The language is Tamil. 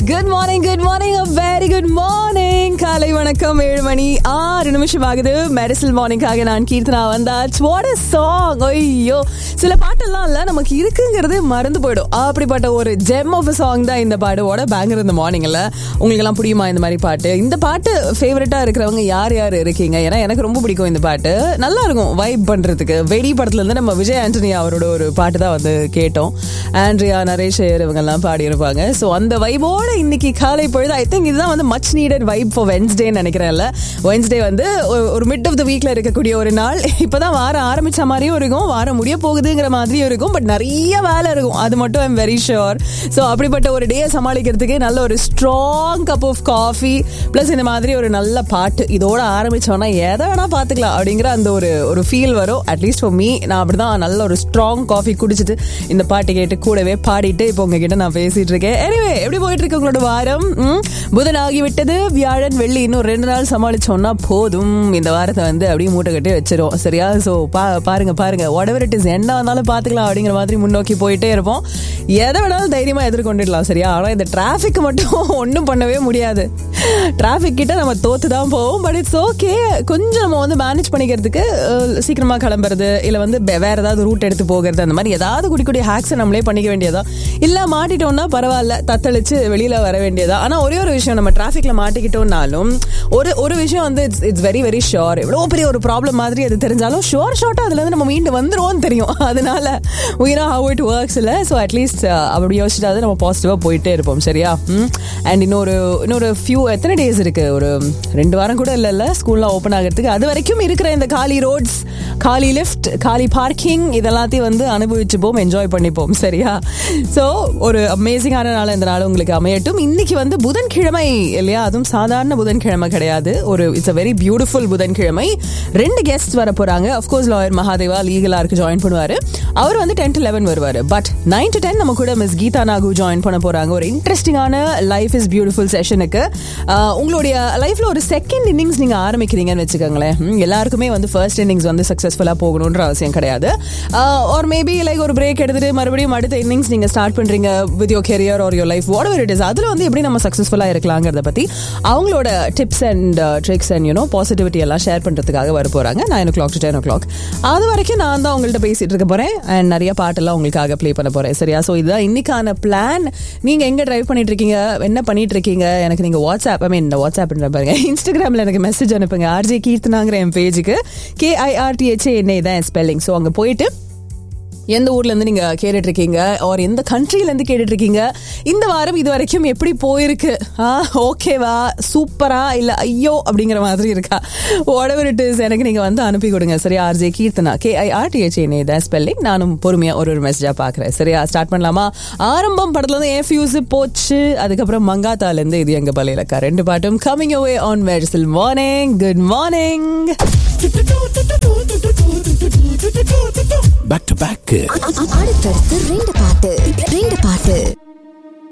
good morning good morning very good morning காலை வணக்கம் ஏழு மணி ஆறு நிமிஷம் ஆகுது மெடிசல் மார்னிங்காக நான் கீர்த்தனா வந்தாச்சு வாட் a சாங் ஐயோ சில பாட்டெல்லாம் இல்ல நமக்கு இருக்குங்கிறது மறந்து போயிடும் அப்படிப்பட்ட ஒரு ஜெம் ஆஃப் சாங் தான் இந்த பாட்டு ஓட பேங்கர் இந்த மார்னிங்ல உங்களுக்கு எல்லாம் புரியுமா இந்த மாதிரி பாட்டு இந்த பாட்டு ஃபேவரட்டா இருக்கிறவங்க யார் யார் இருக்கீங்க ஏன்னா எனக்கு ரொம்ப பிடிக்கும் இந்த பாட்டு நல்லா இருக்கும் வைப் பண்றதுக்கு வெடி படத்துல இருந்து நம்ம விஜய் ஆண்டனி அவரோட ஒரு பாட்டு தான் வந்து கேட்டோம் ஆண்ட்ரியா நரேஷ் இவங்க எல்லாம் பாடியிருப்பாங்க ஸோ அந்த வைபோட இன்னைக்கு காலை பொழுது ஐ திங்க் இதுதான் வந்து மச் நீடட் வைப் ஃபார் வென்ஸ்டேன்னு நினைக்கிறேன்ல வென்ஸ்டே வந்து ஒரு- ஒரு மிட் ஆஃப் த வீக்ல இருக்கக்கூடிய ஒரு நாள் இப்பதான் வாரம் ஆரம்பிச்ச மாதிரியும் இருக்கும் வாரம் முடிய போகுதுங்கிற மாதிரியும் இருக்கும் பட் நிறைய வேலை இருக்கும் அது மட்டும் ஐம் வெரி ஷுர் ஸோ அப்படிப்பட்ட ஒரு டே சமாளிக்கிறதுக்கு நல்ல ஒரு strong cup of coffee plus இந்த மாதிரி ஒரு நல்ல பாட்டு இதோட ஆரம்பிச்சோன்னா எதை வேணா பார்த்துக்கலாம் அப்படிங்கிற அந்த ஒரு ஒரு ஃபீல் வரும் அட்லீஸ்ட் ஃபார் மீ நான் அப்படிதான் நல்ல ஒரு ஸ்ட்ராங் காஃபி குடிச்சிட்டு இந்த பாட்டு கேட்டு கூடவே பாடிட்டு இப்போ உங்ககிட்ட நான் பேசிட்டு இருக்கேன் எனிவே எப்படி போயிட்டு இருக்கு உங்களோட வாரம் ம், புதன் ஆகிவிட்டது வியாழன் வெள்ளி இன்னும் ரெண்டு நாள் சமாளிச்சோம்னா போதும் இந்த வாரத்தை வந்து அப்படியே மூட்டை கட்டி வச்சிரும் சரியா ஸோ பா பாருங்க பாருங்க whatever it is என்ன வந்தாலும் பார்த்துக்கலாம் அப்படிங்கிற மாதிரி முன்னோக்கி போயிட்டே இருப்போம் எதை வேணாலும் தைரியமா எதிர்கொண்டுடலாம் சரியா ஆனால் இந்த டிராஃபிக் மட்டும் ஒன்றும் பண்ணவே முடியாது டிராஃபிக் கிட்ட நம்ம தோத்து தான் போவோம் பட் இட்ஸ் ஓகே கொஞ்சம் நம்ம வந்து மேனேஜ் பண்ணிக்கிறதுக்கு அஹ், சீக்கிரமா கிளம்புறது இல்லை வந்து வே- வேற ஏதாவது ரூட் எடுத்து போகிறது அந்த மாதிரி ஏதாவது குடி குடி ஹேக்ஸை நம்மளே பண்ணிக்க வேண்டியதா இல்லை மாட்டிட்டோம்னா பரவாயில்ல தத்தளிச்சு வெளியில வர வேண்டியதா ஆனால் ஒரே ஒரு விஷயம் நம்ம டிராஃபிக்ல மாட்டிக்கிட்டோம்னாலும் ஒரு ஒரு விஷயம் வந்து it's it's very very sure எவ்வளோ பெரிய ஒரு ப்ராப்ளம் மாதிரி அது தெரிஞ்சாலும் ஷோர் ஷார்ட்டாக அதுல இருந்து நம்ம மீண்டு வந்துருவோம்னு தெரியும் அதனால உயிரா ஹவ் இட் ஒர்க்ஸ் இல்லை ஸோ அட்லீஸ்ட் அப்படி யோசிச்சிட்டாவது நம்ம பாசிட்டிவாக போயிட்டே இருப்போம் சரியா அண்ட் இன்னொரு இன்னொரு ஃபியூ எத்தனை டேஸ் இருக்கு ஒரு ரெண்டு வாரம் கூட இல்லைல்ல ஸ்கூல்லாம் ஓப்பன் ஆகிறதுக்கு அது வரைக்கும் இருக்கிற இந்த காலி ரோட்ஸ் காலி லிஃப்ட் காலி பார்க்கிங் இதெல்லாத்தையும் வந்து அனுபவிச்சுப்போம் என்ஜாய் பண்ணிப்போம் சரியா ஸோ ஒரு அமேசிங்கான நாள் இந்த நாள் உங்களுக்கு அமையட்டும் இன்னைக்கு வந்து புதன்கிழமை இல்லையா அதுவும் சாதாரண புதன்கிழமை கிடையாது ஒரு இட்ஸ் அ வெரி பியூட்டிஃபுல் புதன்கிழமை ரெண்டு கெஸ்ட் வர போறாங்க அஃப்கோர்ஸ் லாயர் மகாதேவா லீகலா இருக்கு ஜாயின் பண்ணுவாரு அவர் வந்து டென் டு லெவன் வருவாரு பட் நைன் டு டென் நம்ம கூட மிஸ் கீதா நாகு ஜாயின் பண்ண போறாங்க ஒரு இன்ட்ரெஸ்டிங்கான லைஃப் இஸ் பியூட்டிஃபுல் செஷனுக்கு உங்களுடைய லைஃப்ல ஒரு செகண்ட் இன்னிங்ஸ் நீங்க ஆரம்பிக்கிறீங்கன்னு வச்சுக்கோங்களேன் ம், எல்லாருக்குமே வந்து ஃபர்ஸ்ட் இன்னிங்ஸ் வந்து சக்சஸ்ஃபுல்லா போகணுன்ற அவசியம் கிடையாது ஆர் மேபி லைக் ஒரு பிரேக் எடுத்துட்டு மறுபடியும் அடுத்த இன்னிங்ஸ் நீங்க ஸ்டார்ட் பண்றீங்க with your career or your life whatever it is அதுல வந்து எப்படி நம்ம சக்சஸ்ஃபுல்லா இருக்கலாங்கிறத பத்தி அவங்களோட tips and tricks and you know positivity எல்லாம் ஷேர் பண்றதுக்காக வர போறாங்க nine o'clock to ten o'clock அது வரைக்கும் நான் தான் உங்கள்ட்ட பேசிட்டு இருக்க போறேன் அண்ட் நிறைய பாட்டெல்லாம் உங்களுக்காக ப்ளே பண்ண போறேன் சரியா ஸோ இதுதான் இன்னைக்கான பிளான் நீங்க எங்க டிரைவ் பண்ணிட்டு இருக்கீங்க என்ன பண்ணிட்டு இருக்கீங்க எனக்கு நீங்க வாட்ஸ்அப் ஐ மீன் வாட்ஸ்அப் பாருங்க இன்ஸ்டாகிராம்ல எனக்கு மெசேஜ் அனுப்புங்க ஆர்ஜே கீர்த்தனாங்கிற என் பேஜுக்கு கேஐஆர்டிஹெச்ஏ என்ன இதான் ஸ்பெல்லிங் ஸோ அங்க போயிட்டு எந்த ஊர்ல இருந்து நீங்க கேட்டுட்டு இருக்கீங்க ஆர் எந்த கண்ட்ரில இருந்து கேட்டுட்டு இருக்கீங்க இந்த வாரம் இது வரைக்கும் எப்படி போயிருக்கு ஆ ஓகேவா சூப்பரா இல்ல ஐயோ அப்படிங்கிற மாதிரி இருக்கா whatever it is எனக்கு நீங்க வந்து அனுப்பி கொடுங்க சரியா RJ Keerthana K I R T H தான் ஸ்பெல்லிங் நானும் பொறுமையா ஒரு ஒரு மெசேஜா பாக்குறேன் சரியா ஸ்டார்ட் பண்ணலாமா ஆரம்பம் படத்துல இருந்து ஏன் ஃபியூஸ் போச்சு அதுக்கப்புறம் மங்காத்தால இருந்து இது எங்க பலையிலக்கா ரெண்டு பாட்டும் கமிங் அவே ஆன் மெடிசல் morning good morning back to back அடுத்தடுத்து ரெண்டு பாட்டு ரெண்டு பாட்டு